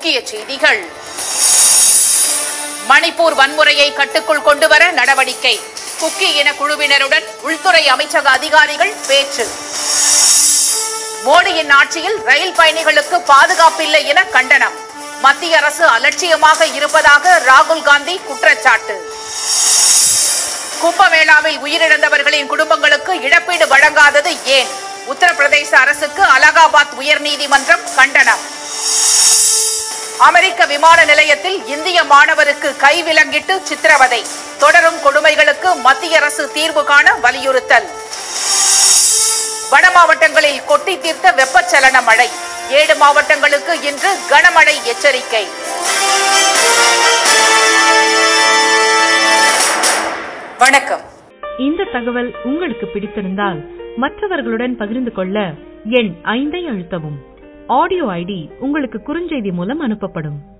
முக்கிய செய்திகள் மணிப்பூர் வன்முறையை கட்டுக்குள் கொண்டுவர நடவடிக்கை குக்கி இன குழுவினருடன் உள்துறை அமைச்சக அதிகாரிகள் பேச்சு மோடியின் ஆட்சியில் ரயில் பயணிகளுக்கு பாதுகாப்பில்லை என கண்டனம் மத்திய அரசு அலட்சியமாக இருப்பதாக ராகுல் காந்தி குற்றச்சாட்டு கும்பமேளாவில் உயிரிழந்தவர்களின் குடும்பங்களுக்கு இழப்பீடு வழங்காதது ஏன் உத்தரப்பிரதேச அரசுக்கு அலகாபாத் உயர்நீதிமன்றம் கண்டனம் அமெரிக்க விமான நிலையத்தில் இந்திய மாணவருக்கு கைவிலங்கிட்டு சித்திரவதை தொடரும் கொடுமைகளுக்கு மத்திய அரசு தீர்வு காண வலியுறுத்தல் வட மாவட்டங்களில் கொட்டி தீர்த்த வெப்பச்சலன மழை ஏழு மாவட்டங்களுக்கு இன்று கனமழை எச்சரிக்கை வணக்கம் இந்த தகவல் உங்களுக்கு பிடித்திருந்தால் மற்றவர்களுடன் பகிர்ந்து கொள்ள எண் ஐந்தை அழுத்தவும் ஆடியோ ஐடி உங்களுக்கு குறுஞ்செய்தி மூலம் அனுப்பப்படும்